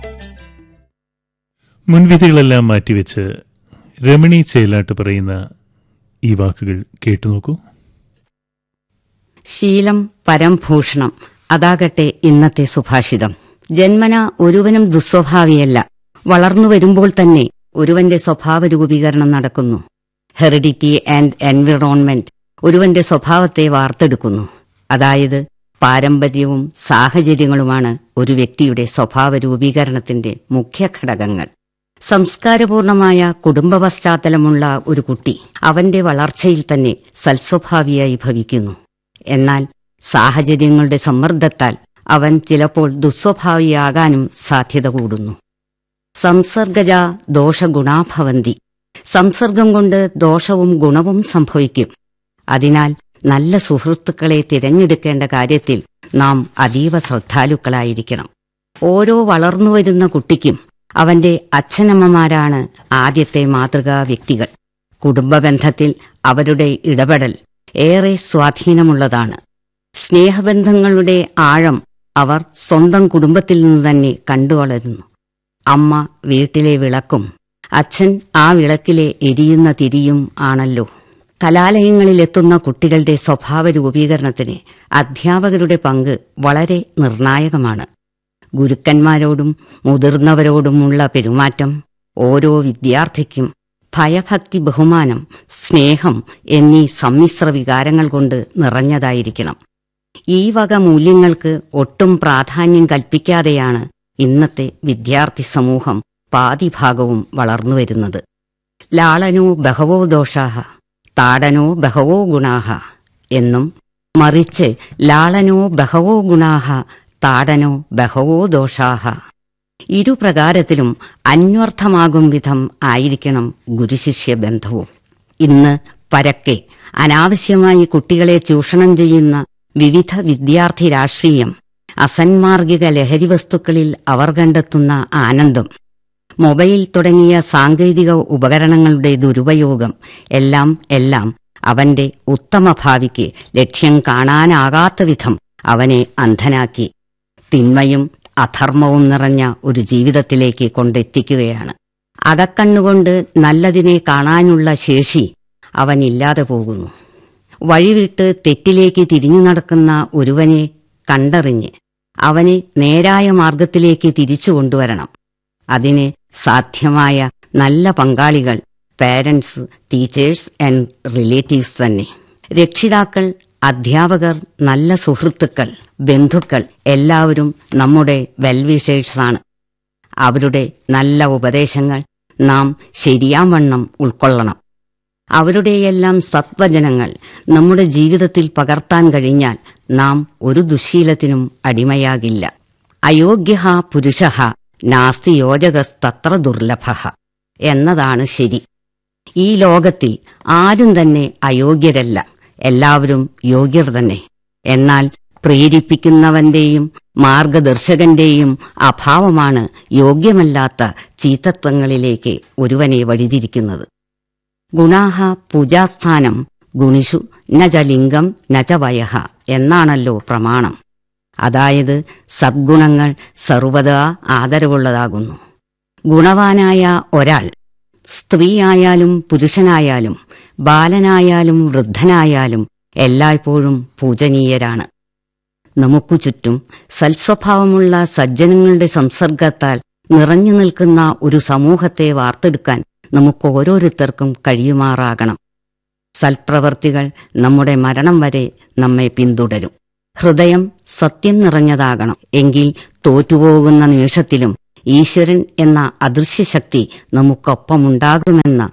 മുൻവിധികളെല്ലാം മാറ്റിവെച്ച് രമണി ചേലാട്ട് പറയുന്ന ഈ വാക്കുകൾ കേട്ടുനോക്കൂ ശീലം പരംഭൂഷണം അതാകട്ടെ ഇന്നത്തെ സുഭാഷിതം ജന്മന ഒരുവനും ദുസ്വഭാവിയല്ല വളർന്നു വരുമ്പോൾ തന്നെ ഒരുവന്റെ സ്വഭാവ രൂപീകരണം നടക്കുന്നു ഹെറിഡിറ്റി ആൻഡ് എൻവിറോൺമെന്റ് ഒരുവന്റെ സ്വഭാവത്തെ വാർത്തെടുക്കുന്നു അതായത് പാരമ്പര്യവും സാഹചര്യങ്ങളുമാണ് ഒരു വ്യക്തിയുടെ സ്വഭാവ രൂപീകരണത്തിന്റെ മുഖ്യ ഘടകങ്ങൾ സംസ്കാരപൂർണമായ കുടുംബ പശ്ചാത്തലമുള്ള ഒരു കുട്ടി അവന്റെ വളർച്ചയിൽ തന്നെ സൽസ്വഭാവിയായി ഭവിക്കുന്നു എന്നാൽ സാഹചര്യങ്ങളുടെ സമ്മർദ്ദത്താൽ അവൻ ചിലപ്പോൾ ദുസ്വഭാവിയാകാനും സാധ്യത കൂടുന്നു സംസർഗജ ദോഷഗുണാഭവന്തി സംസർഗം കൊണ്ട് ദോഷവും ഗുണവും സംഭവിക്കും അതിനാൽ നല്ല സുഹൃത്തുക്കളെ തിരഞ്ഞെടുക്കേണ്ട കാര്യത്തിൽ നാം അതീവ ശ്രദ്ധാലുക്കളായിരിക്കണം ഓരോ വളർന്നുവരുന്ന കുട്ടിക്കും അവന്റെ അച്ഛനമ്മമാരാണ് ആദ്യത്തെ മാതൃകാ വ്യക്തികൾ കുടുംബബന്ധത്തിൽ അവരുടെ ഇടപെടൽ ഏറെ സ്വാധീനമുള്ളതാണ് സ്നേഹബന്ധങ്ങളുടെ ആഴം അവർ സ്വന്തം കുടുംബത്തിൽ നിന്ന് തന്നെ കണ്ടുവളരുന്നു അമ്മ വീട്ടിലെ വിളക്കും അച്ഛൻ ആ വിളക്കിലെ എരിയുന്ന തിരിയും ആണല്ലോ കലാലയങ്ങളിലെത്തുന്ന കുട്ടികളുടെ സ്വഭാവ രൂപീകരണത്തിന് അധ്യാപകരുടെ പങ്ക് വളരെ നിർണായകമാണ് ഗുരുക്കന്മാരോടും മുതിർന്നവരോടുമുള്ള പെരുമാറ്റം ഓരോ വിദ്യാർത്ഥിക്കും ഭയഭക്തി ബഹുമാനം സ്നേഹം എന്നീ സമ്മിശ്ര വികാരങ്ങൾ കൊണ്ട് നിറഞ്ഞതായിരിക്കണം ഈ വക മൂല്യങ്ങൾക്ക് ഒട്ടും പ്രാധാന്യം കൽപ്പിക്കാതെയാണ് ഇന്നത്തെ വിദ്യാർത്ഥി സമൂഹം പാതിഭാഗവും വളർന്നുവരുന്നത് ലാളനോ ബഹവോ ദോഷാഹ താടനോ ബഹവോ ഗുണാഹ എന്നും മറിച്ച് ലാളനോ ബഹവോ ഗുണാഹ താടനോ ബഹവോ ദോഷാഹ ഇരുപ്രകാരത്തിലും അന്വർത്ഥമാകും വിധം ആയിരിക്കണം ഗുരുശിഷ്യ ബന്ധവും ഇന്ന് പരക്കെ അനാവശ്യമായി കുട്ടികളെ ചൂഷണം ചെയ്യുന്ന വിവിധ വിദ്യാർത്ഥി രാഷ്ട്രീയം അസന്മാർഗിക ലഹരി വസ്തുക്കളിൽ അവർ കണ്ടെത്തുന്ന ആനന്ദം മൊബൈൽ തുടങ്ങിയ സാങ്കേതിക ഉപകരണങ്ങളുടെ ദുരുപയോഗം എല്ലാം എല്ലാം അവന്റെ ഉത്തമ ഭാവിക്ക് ലക്ഷ്യം കാണാനാകാത്ത വിധം അവനെ അന്ധനാക്കി തിന്മയും അധർമ്മവും നിറഞ്ഞ ഒരു ജീവിതത്തിലേക്ക് കൊണ്ടെത്തിക്കുകയാണ് അകക്കണ്ണുകൊണ്ട് നല്ലതിനെ കാണാനുള്ള ശേഷി അവനില്ലാതെ പോകുന്നു വഴിവിട്ട് തെറ്റിലേക്ക് തിരിഞ്ഞു നടക്കുന്ന ഒരുവനെ കണ്ടറിഞ്ഞ് അവനെ നേരായ മാർഗത്തിലേക്ക് തിരിച്ചു കൊണ്ടുവരണം അതിന് സാധ്യമായ നല്ല പങ്കാളികൾ പാരന്റ്സ് ടീച്ചേഴ്സ് ആൻഡ് റിലേറ്റീവ്സ് തന്നെ രക്ഷിതാക്കൾ അധ്യാപകർ നല്ല സുഹൃത്തുക്കൾ ബന്ധുക്കൾ എല്ലാവരും നമ്മുടെ വെൽവിഷേഴ്സാണ് അവരുടെ നല്ല ഉപദേശങ്ങൾ നാം ശരിയാവണ്ണം ഉൾക്കൊള്ളണം അവരുടെയെല്ലാം സത്വജനങ്ങൾ നമ്മുടെ ജീവിതത്തിൽ പകർത്താൻ കഴിഞ്ഞാൽ നാം ഒരു ദുശീലത്തിനും അടിമയാകില്ല അയോഗ്യ പുരുഷ നാസ്തി യോജകസ്തത്ര ദുർലഭ എന്നതാണ് ശരി ഈ ലോകത്തിൽ ആരും തന്നെ അയോഗ്യരല്ല എല്ലാവരും യോഗ്യർ തന്നെ എന്നാൽ പ്രേരിപ്പിക്കുന്നവന്റെയും മാർഗദർശകന്റെയും അഭാവമാണ് യോഗ്യമല്ലാത്ത ചീത്തത്വങ്ങളിലേക്ക് ഒരുവനെ വഴിതിരിക്കുന്നത് ഗുണാഹ പൂജാസ്ഥാനം ഗുണിഷു നച ലിംഗം നച വയഹ എന്നാണല്ലോ പ്രമാണം അതായത് സദ്ഗുണങ്ങൾ സർവതാ ആദരവുള്ളതാകുന്നു ഗുണവാനായ ഒരാൾ സ്ത്രീയായാലും പുരുഷനായാലും ബാലനായാലും വൃദ്ധനായാലും എല്ലായ്പ്പോഴും പൂജനീയരാണ് നമുക്കു ചുറ്റും സൽസ്വഭാവമുള്ള സജ്ജനങ്ങളുടെ സംസർഗത്താൽ നിറഞ്ഞു നിൽക്കുന്ന ഒരു സമൂഹത്തെ വാർത്തെടുക്കാൻ നമുക്ക് ഓരോരുത്തർക്കും കഴിയുമാറാകണം സൽപ്രവർത്തികൾ നമ്മുടെ മരണം വരെ നമ്മെ പിന്തുടരും ഹൃദയം സത്യം നിറഞ്ഞതാകണം എങ്കിൽ തോറ്റുപോകുന്ന നിമിഷത്തിലും ഈശ്വരൻ എന്ന അദൃശ്യശക്തി നമുക്കൊപ്പമുണ്ടാകുമെന്ന